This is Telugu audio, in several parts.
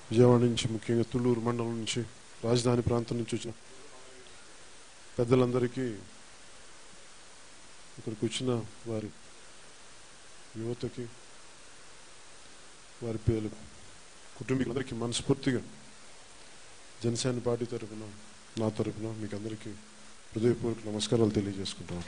విజయవాడ నుంచి ముఖ్యంగా తుళ్ళూరు మండలం నుంచి రాజధాని ప్రాంతం నుంచి వచ్చిన పెద్దలందరికీ ఇక్కడికి వచ్చిన వారి యువతకి వారి పిల్లలు కుటుంబీకులందరికీ మనస్ఫూర్తిగా జనసేన పార్టీ తరఫున నా తరఫున మీకు అందరికీ హృదయపూర్వక నమస్కారాలు తెలియజేసుకుంటాను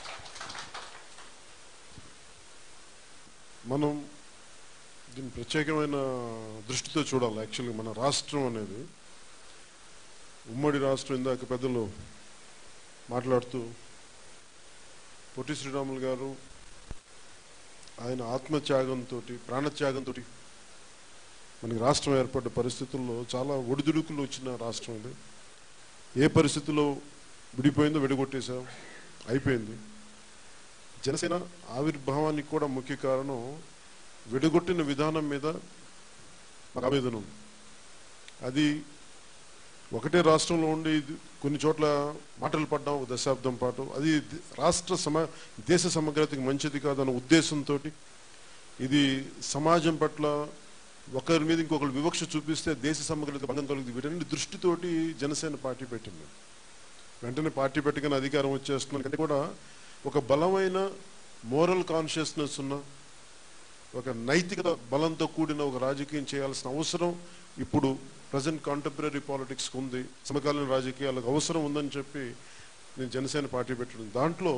మనం దీన్ని ప్రత్యేకమైన దృష్టితో చూడాలి యాక్చువల్గా మన రాష్ట్రం అనేది ఉమ్మడి రాష్ట్రం ఇందాక పెద్దలు మాట్లాడుతూ పొట్టి శ్రీరాములు గారు ఆయన ఆత్మత్యాగంతో ప్రాణత్యాగంతో మనకి రాష్ట్రం ఏర్పడ్డ పరిస్థితుల్లో చాలా ఒడిదుడుకులు వచ్చిన రాష్ట్రం ఇది ఏ పరిస్థితిలో విడిపోయిందో విడగొట్టేశాం అయిపోయింది జనసేన ఆవిర్భావానికి కూడా ముఖ్య కారణం విడగొట్టిన విధానం మీద మాకు ఆవేదన ఉంది అది ఒకటే రాష్ట్రంలో ఉండి ఇది కొన్ని చోట్ల మాటలు పడ్డాం ఒక దశాబ్దం పాటు అది ది- రాష్ట్ర సమ దేశ సమగ్రతకి మంచిది కాదన్న ఉద్దేశంతో ఇది సమాజం పట్ల ఒకరి మీద ఇంకొకరు వివక్ష చూపిస్తే దేశ సమగ్రత భంగం కలుగుతుంది వీటన్ని దృష్టితోటి జనసేన పార్టీ పెట్టింది వెంటనే పార్టీ పెట్టగానే అధికారం వచ్చేస్తున్నారు కంటే కూడా ఒక బలమైన మోరల్ కాన్షియస్నెస్ ఉన్న ఒక నైతిక బలంతో కూడిన ఒక రాజకీయం చేయాల్సిన అవసరం ఇప్పుడు ప్రజెంట్ కాంటెంపరీ పాలిటిక్స్ ఉంది సమకాలీన రాజకీయాలకు అవసరం ఉందని చెప్పి నేను జనసేన పార్టీ పెట్టడం దాంట్లో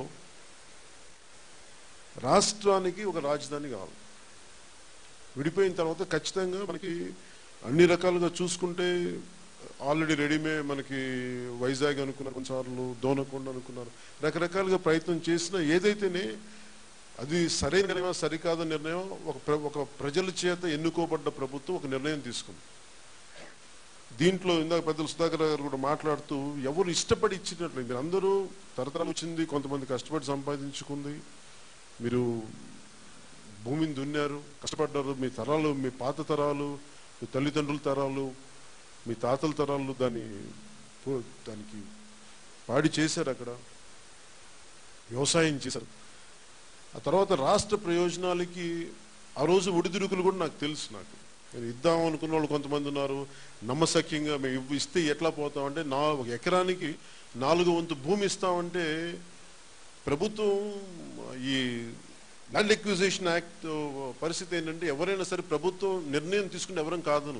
రాష్ట్రానికి ఒక రాజధాని కావాలి విడిపోయిన తర్వాత ఖచ్చితంగా మనకి అన్ని రకాలుగా చూసుకుంటే ఆల్రెడీ రెడీమే మనకి వైజాగ్ అనుకున్నారు కొన్నిసార్లు దోనకొండ అనుకున్నారు రకరకాలుగా ప్రయత్నం చేసినా ఏదైతేనే అది సరైన నిర్ణయం సరికాద నిర్ణయం ఒక ప్ర- ఒక ప్రజల చేత ఎన్నుకోబడ్డ ప్రభుత్వం ఒక నిర్ణయం తీసుకుంది దీంట్లో ఇందాక పెద్దలు సుధాకర్ గారు కూడా మాట్లాడుతూ ఎవరు ఇష్టపడి ఇచ్చినట్లు మీరు అందరూ తరతరం వచ్చింది కొంతమంది కష్టపడి సంపాదించుకుంది మీరు భూమిని దున్నారు కష్టపడ్డారు మీ తరాలు మీ పాత తరాలు మీ తల్లిదండ్రుల తరాలు మీ తాతల తరాలు దాన్ని పో- దానికి పాడి చేశారు అక్కడ వ్యవసాయం చేశారు ఆ తర్వాత రాష్ట్ర ప్రయోజనాలకి ఆ రోజు ఒడిదుడుకులు కూడా నాకు తెలుసు నాకు నేను ఇద్దాం అనుకున్న వాళ్ళు కొంతమంది ఉన్నారు నమ్మసక్యంగా మేము ఇవ్వ- ఇస్తే ఎట్లా పోతామంటే నా ఒక ఎకరానికి నాలుగు వంతు భూమి ఇస్తామంటే ప్రభుత్వం ఈ ల్యాండ్ ఎక్విజిషన్ యాక్ట్ పరిస్థితి ఏంటంటే ఎవరైనా సరే ప్రభుత్వం నిర్ణయం తీసుకుని ఎవరం కాదను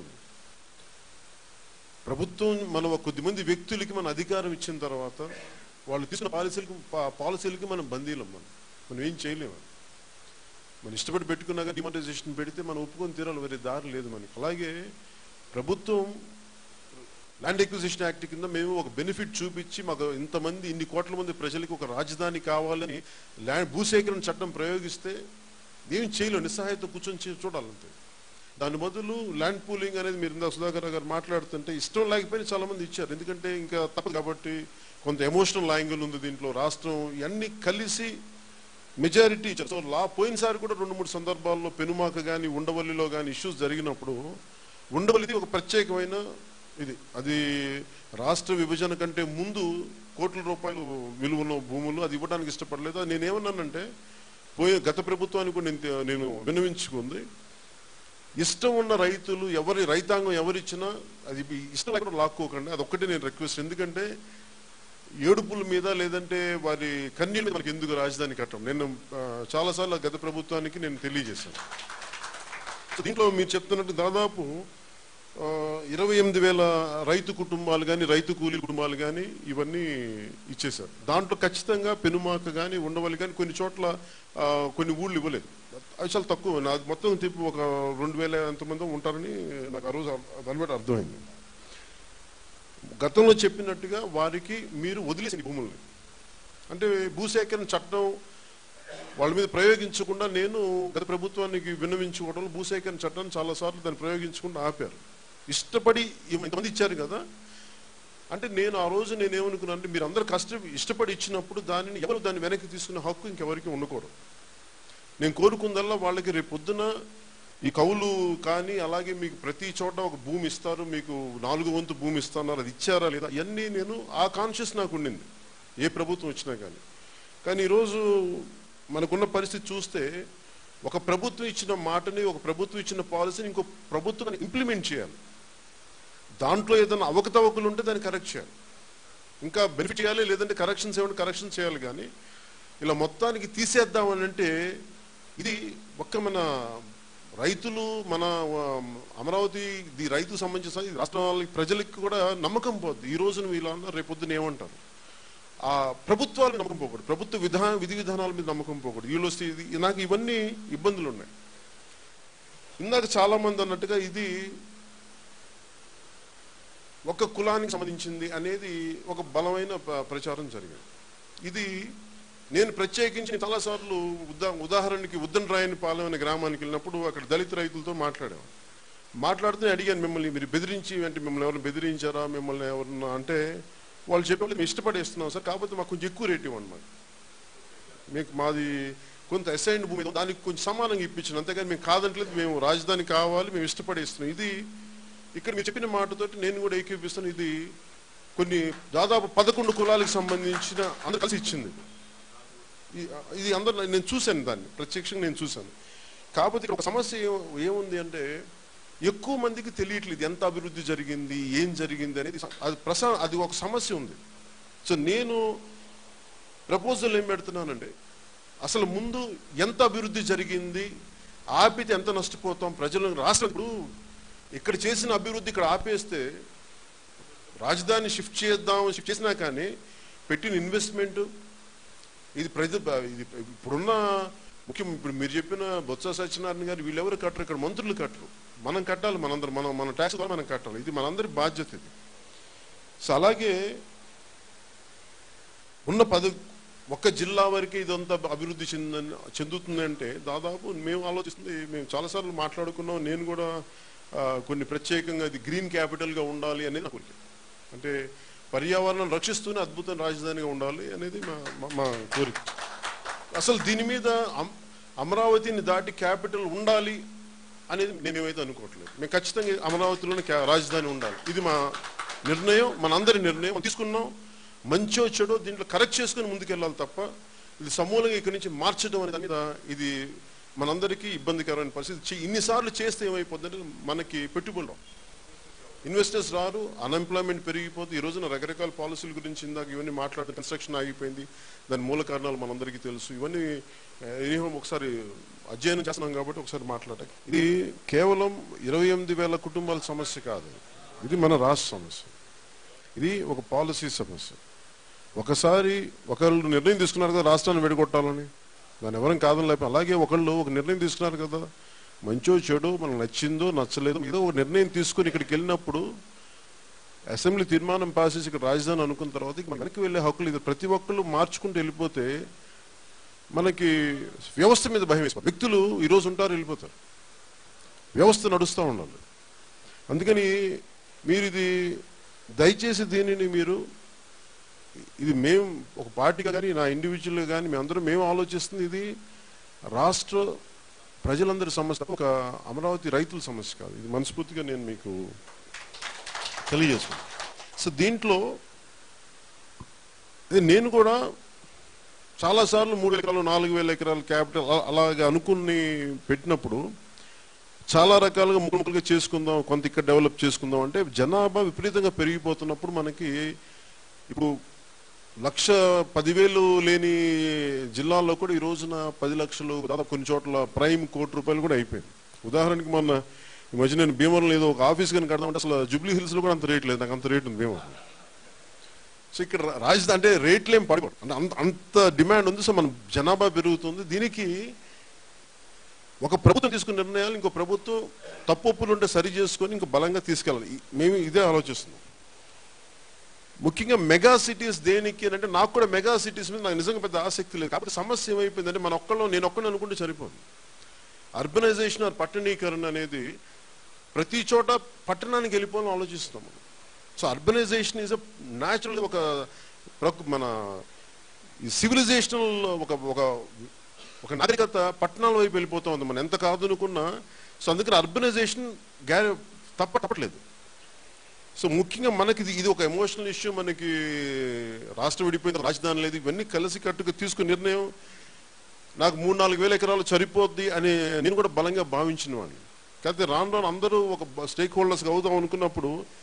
ప్రభుత్వం మన ఒక కొద్దిమంది వ్యక్తులకి మన అధికారం ఇచ్చిన తర్వాత వాళ్ళు తీసుకున్న పాలసీలకు పా- పాలసీలకి మనం బందీలం మనం మనం ఏం చేయలేము మనం ఇష్టపడి పెట్టుకున్నాక డిమానిటైజేషన్ పెడితే మనం ఒప్పుకొని తీరాలి వేరే దారి లేదు మనకి అలాగే ప్రభుత్వం ల్యాండ్ ఎక్విజిషన్ యాక్ట్ కింద మేము ఒక బెనిఫిట్ చూపించి మాకు ఇంతమంది ఇన్ని కోట్ల మంది ప్రజలకు ఒక రాజధాని కావాలని ల్యాండ్ భూసేకరణ చట్టం ప్రయోగిస్తే ఏం చేయలేం నిస్సహాయత కూర్చొని చే- చూడాలంతే దాని బదులు ల్యాండ్ పూలింగ్ అనేది మీరు ఇందా సుధాకర్ గారు మాట్లాడుతుంటే ఇష్టం లేకపోయినా చాలా మంది ఇచ్చారు ఎందుకంటే ఇంకా తప్పదు కాబట్టి కొంత ఎమోషనల్ యాంగిల్ ఉంది దీంట్లో రాష్ట్రం ఇవన్నీ కలిసి మెజారిటీ ఇచ్చారు సో లా పోయినసారి కూడా రెండు మూడు సందర్భాల్లో పెనుమాక కానీ ఉండవల్లిలో కానీ ఇష్యూస్ జరిగినప్పుడు ఉండవల్లిది ఒక ప్రత్యేకమైన ఇది అది రాష్ట్ర విభజన కంటే ముందు కోట్ల రూపాయలు విలువన్న భూములు అది ఇవ్వడానికి ఇష్టపడలేదు అది నేనేమన్నానంటే పోయే గత ప్రభుత్వానికి కూడా నేను తె- నేను విన్నవించుకుంది ఇష్టం ఉన్న రైతులు ఎవరి రైతాంగం ఎవరిచ్చినా అది మీ ఇష్టం లేకుండా లాక్కోకండి అది ఒక్కటే నేను రిక్వెస్ట్ ఎందుకంటే ఏడుపుల మీద లేదంటే వారి కన్నీళ్ళ మీద మనకి ఎందుకు రాజధాని కట్టడం నేను ఆ, చాలాసార్లు గత ప్రభుత్వానికి నేను తెలియజేశాను సో దీంట్లో మీరు చెప్తున్నట్టు దాదాపు ఆ, ఇరవై ఎనిమిది వేల రైతు కుటుంబాలు కానీ రైతు కూలీ కుటుంబాలు కానీ ఇవన్నీ ఇచ్చేశారు దాంట్లో ఖచ్చితంగా పెనుమాక కానీ ఉండవల్లి కానీ కొన్ని చోట్ల ఆ, కొన్ని ఊళ్ళు ఇవ్వలేదు అవి చాలా తక్కువ నాకు మొత్తం తిప్పి ఒక రెండు వేల ఎంతమంది ఉంటారని నాకు ఆ రోజు దాన్ని బట్టి అర్థమైంది గతంలో చెప్పినట్టుగా వారికి మీరు వదిలేసిన భూముల్ని అంటే భూసేకరణ చట్టం వాళ్ళ మీద ప్రయోగించకుండా నేను గత ప్రభుత్వానికి విన్నవించుకోవడంలో భూసేకరణ చట్టాన్ని చాలాసార్లు దాన్ని ప్రయోగించకుండా ఆపారు ఇష్టపడి ఇంతమంది ఇచ్చారు కదా అంటే నేను ఆ రోజు నేను ఏమనుకున్నాను అంటే మీరు అందరు కష్ట ఇష్టపడి ఇచ్చినప్పుడు దానిని ఎవరు దాన్ని వెనక్కి తీసుకునే హక్కు ఇంకెవరికి ఉండకూడదు నేను కోరుకుందల్లా వాళ్ళకి రేపు పొద్దున ఈ కవులు కానీ అలాగే మీకు ప్రతి చోట ఒక భూమి ఇస్తారు మీకు నాలుగు వంతు భూమి ఇస్తున్నారు అది ఇచ్చారా లేదా ఇవన్నీ నేను ఆ కాన్షియస్ నాకు ఉండింది ఏ ప్రభుత్వం వచ్చినా కానీ కానీ ఈరోజు మనకున్న పరిస్థితి చూస్తే ఒక ప్రభుత్వం ఇచ్చిన మాటని ఒక ప్రభుత్వం ఇచ్చిన పాలసీని ఇంకో ప్రభుత్వం ఇంప్లిమెంట్ చేయాలి దాంట్లో ఏదైనా అవకతవకలు ఉంటే దాన్ని కరెక్ట్ చేయాలి ఇంకా బెనిఫిట్ చేయాలి లేదంటే కరెక్షన్స్ ఏమంటే కరెక్షన్ చేయాలి కానీ ఇలా మొత్తానికి తీసేద్దామని అంటే ఇది ఒక్క మన రైతులు మన ఆ, అమరావతి ఇది రైతు సంబంధించిన ఇది రాష్ట్రాల ప్రజలకి కూడా నమ్మకం పోద్ది ఈ రోజున వీళ్ళ రేపొద్దున ఏమంటారు ఆ ప్రభుత్వాలు నమ్మకం పోకూడదు ప్రభుత్వ విధాన విధి విధానాల మీద నమ్మకం పోకూడదు వీళ్ళు వస్తే ఇది నాకు ఇవన్నీ ఇబ్బందులు ఉన్నాయి ఇందాక చాలా మంది అన్నట్టుగా ఇది ఒక కులానికి సంబంధించింది అనేది ఒక బలమైన ప్ర- ప్రచారం జరిగింది ఇది నేను ప్రత్యేకించి చాలాసార్లు ఉదా ఉదాహరణకి ఉద్దన్ రాయని పాలెం అనే గ్రామానికి వెళ్ళినప్పుడు అక్కడ దళిత రైతులతో మాట్లాడాం మాట్లాడుతూ అడిగాను మిమ్మల్ని మీరు బెదిరించి అంటే మిమ్మల్ని ఎవరిని బెదిరించారా మిమ్మల్ని ఎవరన్నా అంటే వాళ్ళు చెప్పేవాళ్ళు మేము ఇష్టపడేస్తున్నాం సార్ కాకపోతే మాకు కొంచెం ఎక్కువ రేట్ ఇవ్వండి మాకు మీకు మాది కొంత అసైన్ భూమి ఉంది, దానికి కొంచెం సమానంగా ఇప్పించిన అంతేగాని మేము కాదంటలేదు మేము రాజధాని కావాలి మేము ఇష్టపడేస్తున్నాం ఇది ఇక్కడ మీరు చెప్పిన మాటతోటి నేను కూడా ఏకీపిస్తాను ఇది కొన్ని దాదాపు పదకొండు కులాలకు సంబంధించిన అందరు కలిసి ఇచ్చింది ఈ- ఇది అందరు నేను చూశాను దాన్ని ప్రత్యక్షంగా నేను చూశాను కాకపోతే ఇక్కడ ఒక సమస్య ఏ- ఏముంది అంటే ఎక్కువ మందికి తెలియట్లేదు ఎంత అభివృద్ధి జరిగింది ఏం జరిగింది అనేది స- అది ప్రసా అది ఒక సమస్య ఉంది సో నేను ప్రపోజల్ ఏం పెడుతున్నానండి అసలు ముందు ఎంత అభివృద్ధి జరిగింది ఆపితే ఎంత నష్టపోతాం ప్రజలు రాష్ట్రం ఇప్పుడు ఇక్కడ చేసిన అభివృద్ధి ఇక్కడ ఆపేస్తే రాజధాని షిఫ్ట్ చేద్దాం షిఫ్ట్ చేసినా కానీ పెట్టిన ఇన్వెస్ట్మెంట్ ఇది ప్రజ ఇది ఇప్పుడున్న ముఖ్యం ఇప్పుడు మీరు చెప్పిన బొత్స సత్యనారాయణ గారు వీళ్ళెవరు కట్టరు ఇక్కడ మంత్రులు కట్టరు మనం కట్టాలి మనందరం మనం మన ట్యాక్స్ ద్వారా మనం కట్టాలి ఇది మనందరి బాధ్యత ఇది సో అలాగే ఉన్న పది ఒక్క జిల్లా వరకే ఇదంతా అభివృద్ధి చెందని చెందుతుందంటే దాదాపు మేము ఆలోచిస్తుంది మేము చాలాసార్లు మాట్లాడుకున్నాం నేను కూడా ఆ, కొన్ని ప్రత్యేకంగా ఇది గ్రీన్ క్యాపిటల్గా ఉండాలి అనేది నా కోరిక అంటే పర్యావరణం రక్షిస్తూనే అద్భుతం రాజధానిగా ఉండాలి అనేది మా మా- మా కోరిక అసలు దీని మీద అమ్- అమరావతిని దాటి క్యాపిటల్ ఉండాలి అనేది నేనేమైతే అనుకోవట్లేదు మేము ఖచ్చితంగా అమరావతిలోనే క్యా- రాజధాని ఉండాలి ఇది మా నిర్ణయం మనందరి నిర్ణయం మనం తీసుకున్నాం మంచో చెడో దీంట్లో కరెక్ట్ చేసుకుని ముందుకెళ్ళాలి తప్ప ఇది సమూలంగా ఇక్కడి నుంచి మార్చడం అనే దాని మీద ఇది మనందరికీ ఇబ్బందికరమైన పరిస్థితి చే- ఇన్నిసార్లు చేస్తే ఏమైపోతుందంటే మనకి పెట్టుబడులు రావు. ఇన్వెస్టర్స్ రారు అన్ఎంప్లాయ్మెంట్ పెరిగిపోతుంది ఈ రోజున రకరకాల పాలసీల గురించి ఇందాక ఇవన్నీ మాట్లాడుతూ కన్స్ట్రక్షన్ ఆగిపోయింది దాని మూల కారణాలు మనందరికీ తెలుసు ఇవన్నీ ఎనీహోం ఒకసారి అధ్యయనం చేస్తున్నాం కాబట్టి ఒకసారి మాట్లాడాలి ఇది కేవలం ఇరవై ఎనిమిది వేల కుటుంబాల సమస్య కాదు ఇది మన రాష్ట్ర సమస్య ఇది ఒక పాలసీ సమస్య ఒకసారి ఒకళ్ళు నిర్ణయం తీసుకున్నారు కదా రాష్ట్రాన్ని విడగొట్టాలని దాన్ని ఎవరం కాదని లేకపోతే అలాగే ఒకళ్ళు ఒక నిర్ణయం తీసుకున్నారు కదా మంచో చెడు మనకు నచ్చిందో నచ్చలేదో ఏదో ఒక నిర్ణయం తీసుకుని ఇక్కడికి వెళ్ళినప్పుడు అసెంబ్లీ తీర్మానం పాస్ చేసి ఇక్కడ రాజధాని అనుకున్న తర్వాత ఇక మనకి వెళ్ళే హక్కులు ఇది ప్రతి ఒక్కళ్ళు మార్చుకుంటూ వెళ్ళిపోతే మనకి వ్యవస్థ మీద భయం వేసుకోవాలి వ్యక్తులు ఈరోజు ఉంటారు వెళ్ళిపోతారు వ్యవస్థ నడుస్తూ ఉండాలి అందుకని మీరు ఇది దయచేసి దీనిని మీరు ఇది మేము ఒక పార్టీగా కానీ నా ఇండివిజువల్గా కానీ మేమందరం మేము ఆలోచిస్తుంది ఇది రాష్ట్ర ప్రజలందరి సమస్య తప్ప ఒక అమరావతి రైతుల సమస్య కాదు ఇది మనస్ఫూర్తిగా నేను మీకు తెలియజేస్తున్నాను సో దీంట్లో ఇది నేను కూడా చాలాసార్లు మూడు ఎకరాలు నాలుగు వేల ఎకరాల క్యాపిటల్ అలా- అలాగే అనుకుని పెట్టినప్పుడు చాలా రకాలుగా ముక్కలు ముక్కలుగా చేసుకుందాం కొంత ఇక్కడ డెవలప్ చేసుకుందాం అంటే జనాభా విపరీతంగా పెరిగిపోతున్నప్పుడు మనకి ఇప్పుడు లక్ష పదివేలు లేని జిల్లాల్లో కూడా ఈ రోజున పది లక్షలు దాదాపు కొన్ని చోట్ల ప్రైమ్ కోటి రూపాయలు కూడా అయిపోయింది ఉదాహరణకి మొన్న ఈ మధ్య నేను భీమవరంలో ఏదో ఒక ఆఫీస్ కానీ కడదామంటే అసలు జూబ్లీ హిల్స్లో కూడా అంత రేట్ లేదు నాకు అంత రేట్ ఉంది భీమవరం సో ఇక్కడ రా- రాజధాని అంటే రేట్లు ఏం పడకూడదు అంటే అంత అంత డిమాండ్ ఉంది సో మన జనాభా పెరుగుతుంది దీనికి ఒక ప్రభుత్వం తీసుకున్న నిర్ణయాలు ఇంకో ప్రభుత్వం తప్పొప్పులు ఉంటే సరి చేసుకొని ఇంకో బలంగా తీసుకెళ్ళాలి ఈ- మేము ఇదే ఆలోచిస్తున్నాం ముఖ్యంగా మెగా సిటీస్ దేనికి అని అంటే నాకు కూడా మెగా సిటీస్ మీద నాకు నిజంగా పెద్ద ఆసక్తి లేదు కాబట్టి సమస్య ఏమైపోయిందంటే మన ఒక్కళ్ళు నేను ఒక్కడిని అనుకుంటే సరిపోదు అర్బనైజేషన్ ఆర్ పట్టణీకరణ అనేది ప్రతి చోట పట్టణానికి వెళ్ళిపోవాలని ఆలోచిస్తున్నాం మనం so urbanization is a natural ఒక ప్రకృ- మన ఈ సివిలైజేషనల్ ఒక ఒక ఒక నాగరికత పట్టణాల వైపు వెళ్ళిపోతా ఉంది మనం ఎంత కాదనుకున్నా సో అందుకని అర్బనైజేషన్ గ్యార తప్ప తప్పట్లేదు సో ముఖ్యంగా మనకి ఇది ఇది ఒక ఎమోషనల్ ఇష్యూ మనకి రాష్ట్రం విడిపోయిన రాజధాని లేదు ఇవన్నీ కలిసి కట్టుగా తీసుకున్న నిర్ణయం నాకు మూడు నాలుగు వేల ఎకరాలు సరిపోద్ది అని నేను కూడా బలంగా భావించిన వాడిని కాకపోతే రాను రాను అందరూ ఒక స్టేక్ హోల్డర్స్ అవుదాం అనుకున్నప్పుడు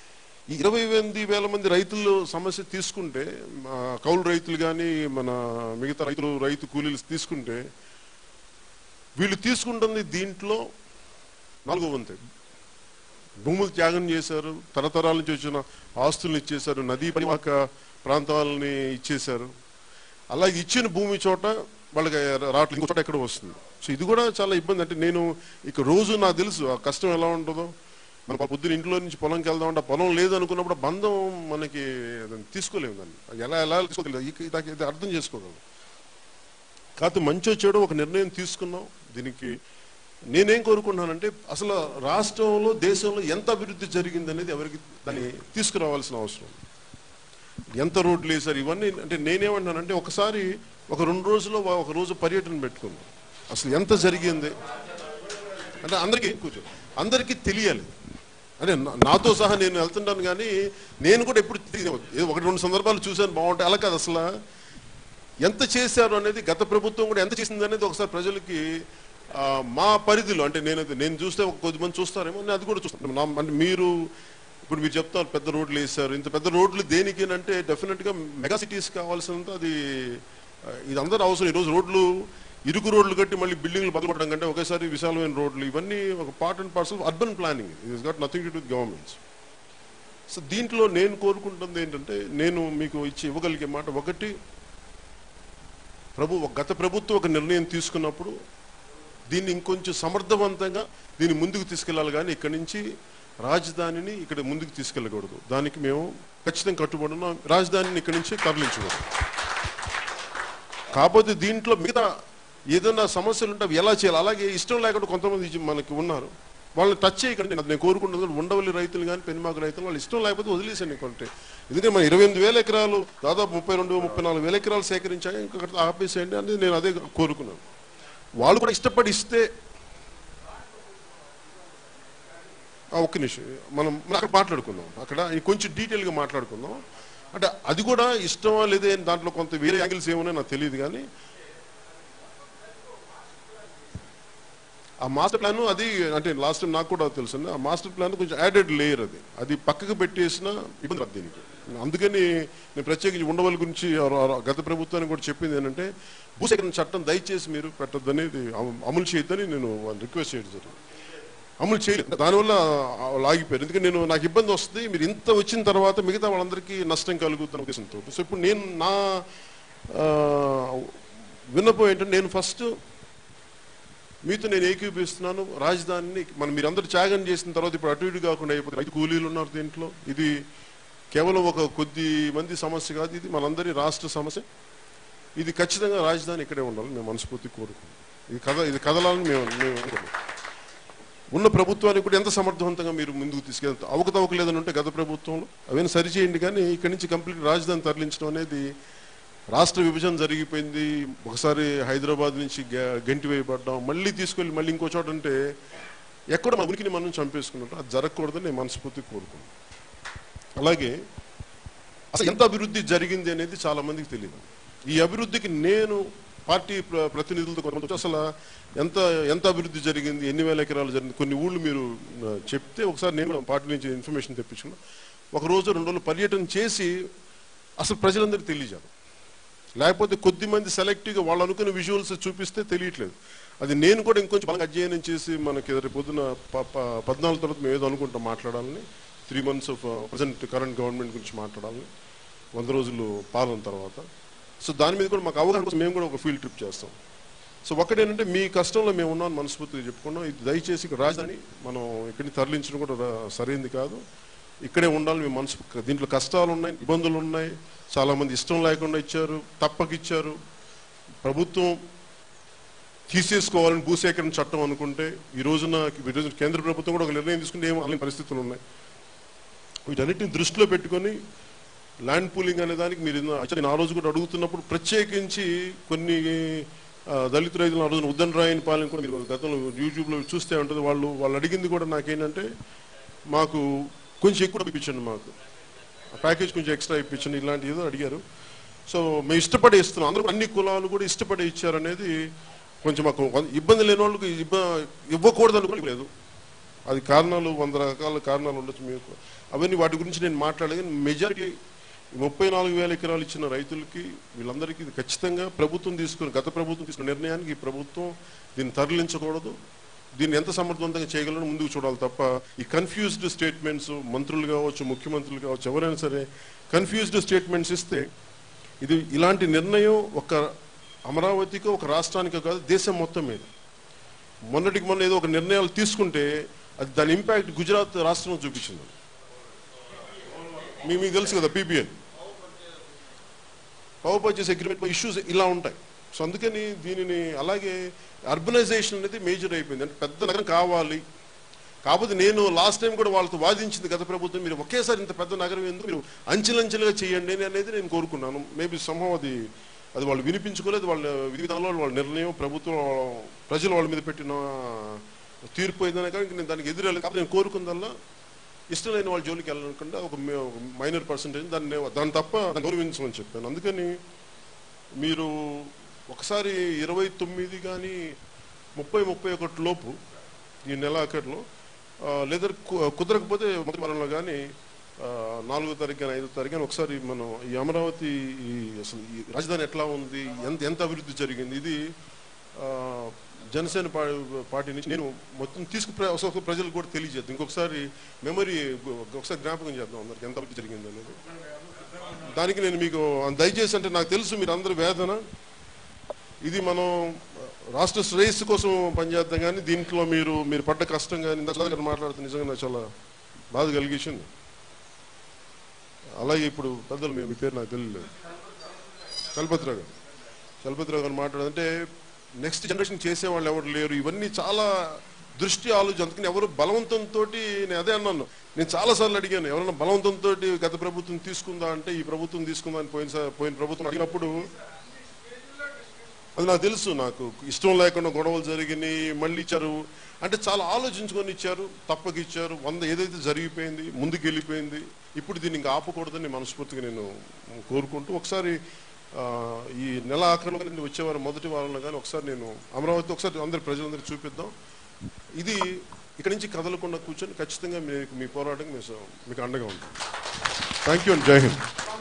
ఈ ఇరవై ఎనిమిది వేల మంది రైతులు సమస్య తీసుకుంటే ఆ, కౌలు రైతులు కానీ మన మిగతా రైతులు రైతు కూలీలు తీసుకుంటే వీళ్ళు తీసుకుంటుంది దీంట్లో నాలుగో వంతే భూములు త్యాగం చేశారు తరతరాల నుంచి వచ్చిన ఆస్తులను ఇచ్చేశారు నదీ పరివాహక ప్రాంతాలని ఇచ్చేశారు అలాగే ఇచ్చిన భూమి చోట వాళ్ళకి రావట్లేదు ఇంకో చోట ఎక్కడ వస్తుంది సో ఇది కూడా చాలా ఇబ్బంది అంటే నేను ఇక రోజు నాకు తెలుసు ఆ కష్టం ఎలా ఉంటుందో మన పొద్దున ఇంట్లో నుంచి పొలంకి వెళ్దాం అంటే ఆ పొలం లేదు అనుకున్నప్పుడు ఆ బంధం మనకి దాన్ని తీసుకోలేము దాన్ని అది ఎలా ఎలా తీసుకోలేదు ఇక ఇది ఇది అర్థం చేసుకోగలం కాకపోతే మంచో చెడు ఒక నిర్ణయం తీసుకున్నాం దీనికి నేనేం కోరుకుంటున్నానంటే అసలు రాష్ట్రంలో దేశంలో ఎంత అభివృద్ధి జరిగింది అనేది ఎవరికి దాన్ని తీసుకురావాల్సిన అవసరం ఉంది. ఎంత రోడ్లు వేశారు ఇవన్నీ అంటే నేనేమంటానంటే ఒకసారి ఒక రెండు రోజుల్లో ఒక రోజు పర్యటన పెట్టుకుందాం అసలు ఎంత జరిగింది అంటే అందరికీ కూర్చో అందరికీ తెలియాలి అంటే నా- నాతో సహా నేను వెళ్తుంటాను కానీ నేను కూడా ఎప్పుడు తెలియదు. ఏదో ఒకటి రెండు సందర్భాలు చూశాను బాగుంటాయి అలా కాదు అసలు ఎంత చేశారు అనేది గత ప్రభుత్వం కూడా ఎంత చేసింది అనేది ఒకసారి ప్రజలకి ఆ, మా పరిధిలో అంటే నేను నేను చూస్తే ఒక కొద్ది మంది చూస్తారేమో నేను అది కూడా చూస్తాను నా- అంటే మీరు ఇప్పుడు మీరు చెప్తారు పెద్ద రోడ్లు వేశారు ఇంత పెద్ద రోడ్లు దేనికి అంటే డెఫినెట్ గా మెగా సిటీస్ కావాల్సినంత అది ఆ, ఇది అందరూ అవసరం ఈరోజు రోడ్లు ఇరుకు రోడ్లు కట్టి మళ్ళీ బిల్డింగ్లు బదలగొట్టడం కంటే ఒకేసారి విశాలమైన రోడ్లు ఇవన్నీ ఒక part and parcel urban planning it got nothing to with governments so దీంట్లో నేను కోరుకుంటుంది ఏంటంటే నేను మీకు ఇచ్చి ఇవ్వగలిగే మాట ఒకటి ప్రభు గత ప్రభుత్వం ఒక నిర్ణయం తీసుకున్నప్పుడు దీన్ని ఇంకొంచెం సమర్థవంతంగా దీన్ని ముందుకు తీసుకెళ్ళాలి కానీ ఇక్కడి నుంచి రాజధానిని ఇక్కడ ముందుకు తీసుకెళ్ళకూడదు దానికి మేము ఖచ్చితంగా కట్టుబడి ఉన్నాం రాజధానిని ఇక్కడి నుంచి తరలించకూడదు కాకపోతే దీంట్లో మిగతా ఏదైనా సమస్యలు ఉంటే అవి ఎలా చేయాలి అలాగే ఇష్టం లేకుండా కొంతమంది జీ- మనకి ఉన్నారు వాళ్ళని టచ్ చేయకండి నేను కోరుకుంటున్నాను ఉండవల్లి రైతులు కానీ పెనుమాక రైతులు వాళ్ళు ఇష్టం లేకపోతే వదిలేసండి కొంటే ఎందుకంటే మన ఇరవై ఎనిమిది వేల ఎకరాలు దాదాపు ముప్పై రెండు ముప్పై నాలుగు వేల ఎకరాలు సేకరించాక ఇంకొకటి ఆపేసేయండి అనేది నేను అదే కోరుకున్నాను వాళ్ళు కూడా ఇష్టపడి ఇస్తే ఆ, ఒక్క నిమిషం మనం మనం అక్కడ మాట్లాడుకుందాం అక్కడ కొంచెం డీటెయిల్గా మాట్లాడుకుందాం అంటే అది కూడా ఇష్టమా లేదా అని దాంట్లో కొంత వేరే యాంగిల్స్ ఏమన్నా నాకు తెలియదు కానీ ఆ మాస్టర్ ప్లాన్ అది అంటే లాస్ట్ టైం నాకు కూడా తెలుసు ఆ మాస్టర్ ప్లాన్ కొంచెం యాడెడ్ లేయర్ అది అది పక్కకు పెట్టేసిన ఇబ్బంది రాదు దీనికి అందుకని నేను ప్రత్యేకించి ఉండవల్లి గురించి ఆ- ఆ- గత ప్రభుత్వానికి కూడా చెప్పింది ఏంటంటే భూసేకరణ చట్టం దయచేసి మీరు పెట్టద్దనేది అమలు చేయొద్దని నేను రిక్వెస్ట్ చేయడం జరిగింది అమలు చేయలేదు దానివల్ల వాళ్ళు ఆగిపోయారు ఎందుకంటే నేను నాకు ఇబ్బంది వస్తుంది మీరు ఇంత వచ్చిన తర్వాత మిగతా వాళ్ళందరికీ నష్టం కలుగుతున్న ఉద్దేశంతో సో ఇప్పుడు నేను నా ఆ, విన్నపం ఏంటంటే నేను ఫస్ట్ మీతో నేను ఏకీపిస్తున్నాను రాజధానిని మనం మీరందరూ త్యాగం చేసిన తర్వాత ఇప్పుడు అటు ఇటు కాకుండా అయిపోతుంది రైతు కూలీలు ఉన్నారు దీంట్లో ఇది కేవలం ఒక కొద్ది మంది సమస్య కాదు ఇది మనందరి రాష్ట్ర సమస్య ఇది ఖచ్చితంగా రాజధాని ఇక్కడే ఉండాలి మేము మనస్ఫూర్తి కోరుకుంటాం ఇది కథ ఇది కదలాలని మేము మేము అనుకుంటున్నాం. ఉన్న ప్రభుత్వానికి కూడా ఎంత సమర్థవంతంగా మీరు ముందుకు తీసుకెళ్తారు అవకతవక లేదని ఉంటే గత ప్రభుత్వంలో అవన్నీ సరిచేయండి కానీ ఇక్కడి నుంచి కంప్లీట్ రాజధాని తరలించడం అనేది రాష్ట్ర విభజన జరిగిపోయింది ఒకసారి హైదరాబాద్ నుంచి గ- గెంటి వేయబడ్డాం మళ్ళీ తీసుకెళ్ళి మళ్ళీ ఇంకో చోట అంటే ఎక్కడ మన ఉనికిని మనం చంపేసుకున్నట్టు అది జరగకూడదని నేను మనస్ఫూర్తి కోరుకున్నాను అలాగే అసలు ఎంత అభివృద్ధి జరిగింది అనేది చాలా మందికి తెలియదు ఈ అభివృద్ధికి నేను పార్టీ ప్ర- ప్రతినిధులతో కొంతమంది అసలు ఎంత ఎంత అభివృద్ధి జరిగింది ఎన్ని వేల ఎకరాలు జరిగింది కొన్ని ఊళ్ళు మీరు ఆ, చెప్తే ఒకసారి నేను కూడా పార్టీ నుంచి ఇన్ఫర్మేషన్ తెప్పించుకున్నా ఒక రోజు రెండు రోజులు పర్యటన చేసి అసలు ప్రజలందరికీ తెలియజేయాలి లేకపోతే కొద్ది మంది సెలెక్టివ్గా వాళ్ళు అనుకున్న విజువల్స్ చూపిస్తే తెలియట్లేదు అది నేను కూడా ఇంకొంచెం బాగా అధ్యయనం చేసి మనకి రేపు పొద్దున ప- ప- పద్నాలుగు తర్వాత మేము ఏదో అనుకుంటాం మాట్లాడాలని three months of present current government గురించి మాట్లాడాలని వంద రోజులు పాలన తర్వాత సో దాని మీద కూడా మాకు అవగాహన కోసం మేము కూడా ఒక ఫీల్డ్ ట్రిప్ చేస్తాం సో ఒకటేంటంటే మీ కష్టంలో మేము ఉన్నాం మనస్ఫూర్తిగా చెప్పుకున్నాం ఇది దయచేసి ఇక్కడ రాజధాని మనం ఇక్కడిని తరలించడం కూడా రా- సరైంది కాదు ఇక్కడే ఉండాలి మేము మనసు దీంట్లో కష్టాలు ఉన్నాయి ఇబ్బందులు ఉన్నాయి చాలా మంది ఇష్టం లేకుండా ఇచ్చారు తప్పకిచ్చారు ప్రభుత్వం తీసేసుకోవాలని భూసేకరణ చట్టం అనుకుంటే ఈ రోజున ఈ రోజున కేంద్ర ప్రభుత్వం కూడా ఒక నిర్ణయం తీసుకుంటే ఏమో అలాంటి పరిస్థితులు ఉన్నాయి వీటన్నిటిని దృష్టిలో పెట్టుకొని ల్యాండ్ పూలింగ్ అనే దానికి మీరు ఇందా- actually నేను ఆ రోజు కూడా అడుగుతున్నప్పుడు ప్రత్యేకించి కొన్ని ఆ, దళిత రైతులు ఆ రోజున ఉద్దన్ రాయని పాలన కూడా మీరు గతంలో యూట్యూబ్లో చూస్తే ఉంటుంది వాళ్ళు వాళ్ళు అడిగింది కూడా నాకేంటంటే మాకు కొంచెం ఎక్కువ ఇప్పించండి మాకు ఆ ప్యాకేజ్ కొంచెం ఎక్స్ట్రా ఇప్పించండి ఇలాంటి ఏదో అడిగారు సో మేము ఇష్టపడి ఇస్తున్నాం అందరూ అన్ని కులాలు కూడా ఇష్టపడి ఇచ్చారనేది కొంచెం మాకు ఇబ్బంది లేని వాళ్ళకి ఇబ్బ ఇవ్వకూడదు అనుకోవడం లేదు అది కారణాలు వంద రకాల కారణాలు ఉండొచ్చు మీకు అవన్నీ వాటి గురించి నేను మాట్లాడలేదు మెజారిటీ ముప్పై నాలుగు వేల ఎకరాలు ఇచ్చిన రైతులకి వీళ్ళందరికీ ఇది ఖచ్చితంగా ప్రభుత్వం తీసుకున్న గత ప్రభుత్వం తీసుకున్న నిర్ణయానికి ఈ ప్రభుత్వం దీన్ని తరలించకూడదు దీన్ని ఎంత సమర్థవంతంగా చేయగలరో ముందుకు చూడాలి తప్ప ఈ కన్ఫ్యూజ్డ్ స్టేట్మెంట్స్ మంత్రులు కావచ్చు ముఖ్యమంత్రులు కావచ్చు ఎవరైనా సరే కన్ఫ్యూజ్డ్ స్టేట్మెంట్స్ ఇస్తే ఇది ఇలాంటి నిర్ణయం ఒక అమరావతికో ఒక రాష్ట్రానికో కాదు దేశం మొత్తం మీద మొన్నటికి మొన్న ఏదో ఒక నిర్ణయాలు తీసుకుంటే అది దాని ఇంపాక్ట్ గుజరాత్ రాష్ట్రంలో చూపించింది మీ మీకు తెలుసు కదా PPL power purchase agreement issues ఇలా ఉంటాయి సో అందుకని దీనిని అలాగే అర్బనైజేషన్ అనేది మేజర్ అయిపోయింది అంటే పెద్ద నగరం కావాలి కాకపోతే నేను లాస్ట్ టైం కూడా వాళ్ళతో వాదించింది గత ప్రభుత్వం మీరు ఒకేసారి ఇంత పెద్ద నగరం ఎందుకు మీరు అంచెలంచెలుగా చేయండి అని అనేది నేను కోరుకున్నాను మేబీ సంభవం అది అది వాళ్ళు వినిపించుకోలేదు వాళ్ళ విధి విధానాల్లో వాళ్ళ నిర్ణయం ప్రభుత్వం ప్రజలు వాళ్ళ మీద పెట్టిన తీర్పు ఏదైనా కానీ నేను దానికి ఎదురెళ్ళి కాబట్టి నేను కోరుకుందల్లా ఇష్టం లేని వాళ్ళ జోలికి వెళ్ళకుండా ఒక మైనర్ పర్సంటేజ్ దాన్ని దాన్ని తప్ప దాన్ని గౌరవించమని చెప్పాను అందుకని మీరు ఒకసారి ఇరవై తొమ్మిది కానీ ముప్పై ముప్పై ఒకటి లోపు ఈ నెల ఆఖరిలో ఆ, లేదా కు- కుదరకపోతే మొదటి వారంలో కానీ ఆ, నాలుగో తారీఖు కానీ ఐదో తారీఖు కానీ ఒకసారి మనం ఈ అమరావతి ఈ అసలు ఈ రాజధాని ఎట్లా ఉంది ఎంత ఎంత అభివృద్ధి జరిగింది ఇది ఆ, జనసేన పా- పార్టీ నుంచి నేను మొత్తం తీసుకు ప్ర- ఒకసారి ప్రజలకు కూడా తెలియజేద్దాం ఇంకొకసారి మెమరీ ఒకసారి జ్ఞాపకం చేద్దాం అందరికి ఎంత అభివృద్ధి జరిగింది అనేది దానికి నేను మీకు దయచేసి అంటే నాకు తెలుసు మీరు అందరు వేదన ఇది మనం రాష్ట్ర శ్రేయస్సు కోసం పనిచేద్దాం కానీ దీంట్లో మీరు మీరు పడ్డ కష్టం కానీ ఇందాక మాట్లాడుతూ నిజంగా నాకు చాలా బాధ కలిగించింది అలాగే ఇప్పుడు పెద్దలు మీ మీ పేరు నాకు తెలియలేదు చలపతిరావు గారు చలపతిరావు గారు మాట్లాడంటే నెక్స్ట్ జనరేషన్ చేసేవాళ్ళు ఎవరు లేరు ఇవన్నీ చాలా దృష్టి ఆలోచన అందుకని ఎవరు బలవంతంతో నేను అదే అన్నాను నేను చాలాసార్లు అడిగాను ఎవరైనా బలవంతంతో గత ప్రభుత్వం తీసుకుందా అంటే ఈ ప్రభుత్వం తీసుకుందా అని పోయిన సా- పోయిన ప్రభుత్వం అడిగినప్పుడు అది నాకు తెలుసు నాకు ఇష్టం లేకుండా గొడవలు జరిగినాయి మళ్ళీ ఇచ్చారు అంటే చాలా ఆలోచించుకొని ఇచ్చారు తప్పక ఇచ్చారు వంద ఏదైతే జరిగిపోయింది ముందుకు వెళ్ళిపోయింది ఇప్పుడు దీన్ని ఇంకా ఆపకూడదని మనస్ఫూర్తిగా నేను కోరుకుంటూ ఒకసారి ఆ, ఈ నెల ఆఖరిలో కానీ వచ్చే వారం మొదటి వారంలో కానీ ఒకసారి నేను అమరావతి ఒకసారి అందరి ప్రజలందరికీ చూపిద్దాం ఇది ఇక్కడి నుంచి కదలకుండా కూర్చొని ఖచ్చితంగా మీకు మీ పోరాటం మీకు మీకు అండగా ఉంటుంది థ్యాంక్ యూ అండ్ జై హింద్